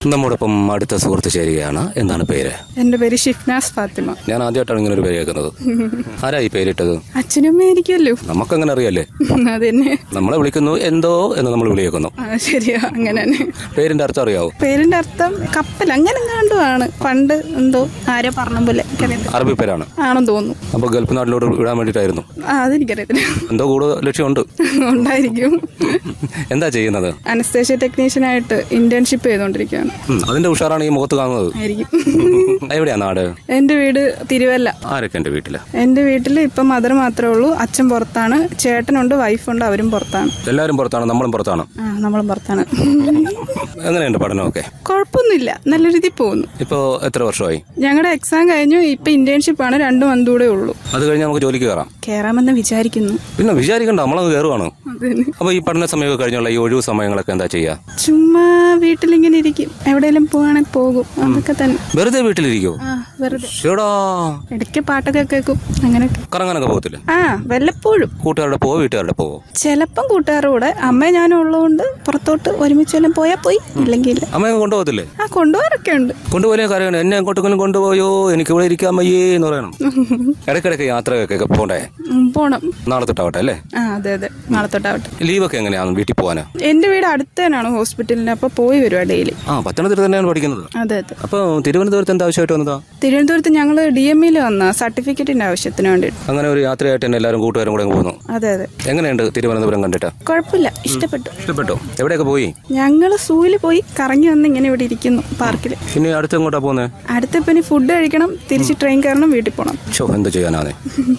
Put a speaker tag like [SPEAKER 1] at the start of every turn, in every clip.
[SPEAKER 1] നമ്മോടൊപ്പം അടുത്ത സുഹൃത്ത് ചേരുകയാണ് എന്താണ് പേര്
[SPEAKER 2] എൻ്റെ പേര് ഷിഫ്നാസ് ഫാത്തിമ
[SPEAKER 1] ഞാൻ ആദ്യമായിട്ടാണ് ഇങ്ങനെ ഒരു പേര് കേൾക്കുന്നത് ആരാ ഈ പേരിട്ടത്
[SPEAKER 2] അച്ഛനും ആയിരിക്കുമല്ലോ
[SPEAKER 1] നമുക്കങ്ങനെ അറിയാലേ
[SPEAKER 2] അതന്നെ
[SPEAKER 1] നമ്മളെ വിളിക്കുന്നു എന്തോ എന്ന് നമ്മൾ വിളിയേക്കുന്നു
[SPEAKER 2] ആ ശരിയാ അങ്ങനെ തന്നെ
[SPEAKER 1] പേരിന്റെ അർത്ഥം അറിയാവോ
[SPEAKER 2] പേരിന്റെ അർത്ഥം കപ്പൽ അങ്ങനെ എങ്ങാണ്ടുമാണ് പണ്ട് എന്തോ ആരോ പറഞ്ഞ പോലെ എനിക്കറിയത്തില്ല
[SPEAKER 1] അറബി പേരാണ്
[SPEAKER 2] ആണെന്ന് തോന്നുന്നു
[SPEAKER 1] അപ്പൊ ഗൾഫ് നാട്ടിലോട്ട് വിടാൻ വേണ്ടിയിട്ടായിരുന്നു
[SPEAKER 2] ആ അതെനിക്കറിയത്തില്ല
[SPEAKER 1] എന്തോ കൂടുതൽ ലക്ഷ്യമുണ്ട്
[SPEAKER 2] ഉണ്ടായിരിക്കും
[SPEAKER 1] എന്താ ചെയ്യുന്നത്
[SPEAKER 2] അനസ്തേഷ്യ ടെക്നീഷ്യനായിട്ട് ഇന്റേൺഷിപ്പ് ചെയ്തുകൊണ്ടിരിക്കുകയാണ്
[SPEAKER 1] ഉം, അതിന്റെ ഉഷാറാണ് ഈ മുഖത്ത് കാണുന്നത്
[SPEAKER 2] ആയിരിക്കും
[SPEAKER 1] എവിടെയാ നാട്
[SPEAKER 2] എൻ്റെ വീട് തിരുവല്ല
[SPEAKER 1] ആരൊക്കെ എന്റെ വീട്ടില്
[SPEAKER 2] എൻ്റെ വീട്ടിൽ ഇപ്പം മദർ മാത്രമേ ഉള്ളൂ അച്ഛൻ പുറത്താണ് ചേട്ടനുണ്ട് വൈഫുണ്ട് അവരും പുറത്താണ്
[SPEAKER 1] എല്ലാവരും പുറത്താണ് നമ്മളും പുറത്താണ്
[SPEAKER 2] ആ നമ്മളും പുറത്താണ്
[SPEAKER 1] എങ്ങനെയുണ്ട് പഠനമൊക്കെ
[SPEAKER 2] കുഴപ്പമൊന്നുമില്ല നല്ല രീതിയിൽ പോകുന്നു
[SPEAKER 1] ഇപ്പോ എത്ര വർഷമായി
[SPEAKER 2] ഞങ്ങളുടെ എക്സാം കഴിഞ്ഞു ഇപ്പൊ ഇന്റേൺഷിപ്പ് ആണ് രണ്ടു മന്ത് കൂടെ ഉള്ളൂ
[SPEAKER 1] അത് കഴിഞ്ഞ് നമുക്ക് ജോലിക്ക് കയറാം
[SPEAKER 2] കേറാമെന്ന് വിചാരിക്കുന്നു
[SPEAKER 1] പിന്നെ വിചാരിക്കണ്ട നമ്മളങ്ങ് കയറുവാണ്
[SPEAKER 2] അതന്നെ
[SPEAKER 1] അപ്പൊ ഈ പഠന സമയമൊക്കെ കഴിഞ്ഞുള്ള ഈ ഒഴിവ് സമയങ്ങളൊക്കെ എന്താ ചെയ്യാ
[SPEAKER 2] ചുമ്മാ വീട്ടിലിങ്ങനെ ഇരിക്കും എവിടെയെങ്കിലും പോവാണെങ്കിൽ പോകും അതൊക്കെ തന്നെ
[SPEAKER 1] വെറുതെ വീട്ടിലിരിക്കോ
[SPEAKER 2] ആ വെറുതെ
[SPEAKER 1] ഷേടാ
[SPEAKER 2] ഇടയ്ക്ക് പാട്ടൊക്കെ കേൾക്കും അങ്ങനെയൊക്കെ
[SPEAKER 1] കറങ്ങാനൊക്കെ പോകത്തില്ലേ
[SPEAKER 2] ആ വല്ലപ്പോഴും
[SPEAKER 1] കൂട്ടുകാരുടെ പോവോ വീട്ടുകാരുടെ പോവോ
[SPEAKER 2] ചിലപ്പം കൂട്ടുകാരുടെ കൂടെ അമ്മ ഞാനും ഉള്ളതുകൊണ്ട് പുറത്തോട്ട് ഒരുമിച്ച് വല്ലതും പോയാൽ പോയി ഇല്ലെങ്കിൽ ഇല്ല
[SPEAKER 1] അമ്മയെ കൊണ്ടുപോകത്തില്ലേ
[SPEAKER 2] ആ കൊണ്ടുപോകാറൊക്കെ ഉണ്ട്
[SPEAKER 1] കൊണ്ടുപോയാലേ കാര്യമാണ് എന്നെ എങ്ങോട്ടെങ്കിലും കൊണ്ടുപോയോ എനിക്ക് ഇവിടെ ഇരിക്കാൻ വയ്യേ എന്ന് പറയണം ഇടയ്ക്കിടയ്ക്ക് യാത്രയൊക്കെ പോണ്ടേ
[SPEAKER 2] ഉം, പോണം
[SPEAKER 1] നാളെ തൊട്ടാവട്ടെ അല്ലേ
[SPEAKER 2] ആ അതെ അതെ നാളെ തൊട്ടാവട്ടെ
[SPEAKER 1] ലീവൊക്കെ എങ്ങനെയാണ് വീട്ടിൽ പോകാന്
[SPEAKER 2] എൻ്റെ വീട് അടുത്ത് തന്നെയാണ് ഹോസ്പിറ്റലിന് അപ്പോൾ പോയി വരുവാ ഡെയിലി
[SPEAKER 1] ആ പത്തനംതിട്ട തന്നെയാണ് പഠിക്കുന്നത്
[SPEAKER 2] അതെ അതെ
[SPEAKER 1] അപ്പൊ തിരുവനന്തപുരത്ത് എന്താ ആവശ്യമായിട്ട് വന്നതാ
[SPEAKER 2] തിരുവനന്തപുരത്ത് ഞങ്ങൾ ഡി എം ഇയിൽ വന്ന സർട്ടിഫിക്കറ്റിന്റെ ആവശ്യത്തിന് വേണ്ടിയിട്ട്
[SPEAKER 1] അങ്ങനെ ഒരു യാത്രയായിട്ട് തന്നെ എല്ലാവരും കൂട്ടുകാരും കൂടെ അങ്ങ് പോകുന്നു
[SPEAKER 2] അതെ അതെ
[SPEAKER 1] എങ്ങനെയുണ്ട് തിരുവനന്തപുരം കണ്ടിട്ട്
[SPEAKER 2] കുഴപ്പമില്ല ഇഷ്ടപ്പെട്ടു
[SPEAKER 1] ഇഷ്ടപ്പെട്ടോ എവിടെയൊക്കെ പോയി
[SPEAKER 2] ഞങ്ങൾ സൂവിൽ പോയി കറങ്ങി വന്ന് ഇങ്ങനെ ഇവിടെ ഇരിക്കുന്നു പാർക്കിൽ
[SPEAKER 1] ഇനി അടുത്ത് എങ്ങോട്ടാ പോകുന്നത്
[SPEAKER 2] അടുത്ത ഇപ്പം ഇനി ഫുഡ് കഴിക്കണം തിരിച്ച് ട്രെയിൻ കയറണം വീട്ടിൽ പോകണം
[SPEAKER 1] ഷോ എന്ത് ചെയ്യാനാണ്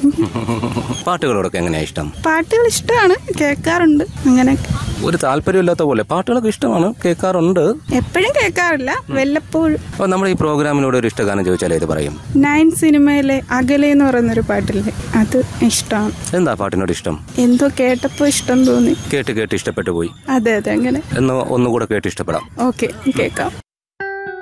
[SPEAKER 1] പാട്ടുകളോടൊക്കെ എങ്ങനെയാ ഇഷ്ടം
[SPEAKER 2] പാട്ടുകൾ ഇഷ്ടമാണ് കേൾക്കാറുണ്ട് അങ്ങനെയൊക്കെ
[SPEAKER 1] ഒരു താല്പര്യമില്ലാത്ത പോലെ പാട്ടുകളൊക്കെ ഇഷ്ടമാണ് കേൾക്കാറുണ്ട്
[SPEAKER 2] എപ്പോഴും കേൾക്കാറില്ല വല്ലപ്പോഴും
[SPEAKER 1] അപ്പോൾ നമ്മുടെ ഈ പ്രോഗ്രാമിനോട് ഒരു ഇഷ്ടഗാനം ചോദിച്ചാൽ ഏത് പറയും
[SPEAKER 2] നയൻ സിനിമയിലെ അകലെ എന്ന് പറയുന്നൊരു പാട്ടില്ലേ അത് ഇഷ്ടമാണ്
[SPEAKER 1] എന്താ പാട്ടിനോട് ഇഷ്ടം
[SPEAKER 2] എന്തോ കേട്ടപ്പോൾ ഇഷ്ടം തോന്നി
[SPEAKER 1] കേട്ട് കേട്ട് ഇഷ്ടപ്പെട്ടു പോയി
[SPEAKER 2] അതെ അതെ അങ്ങനെ
[SPEAKER 1] എന്ന് ഒന്നുകൂടെ കേട്ട് ഇഷ്ടപ്പെടാം
[SPEAKER 2] ഓക്കെ കേൾക്കാം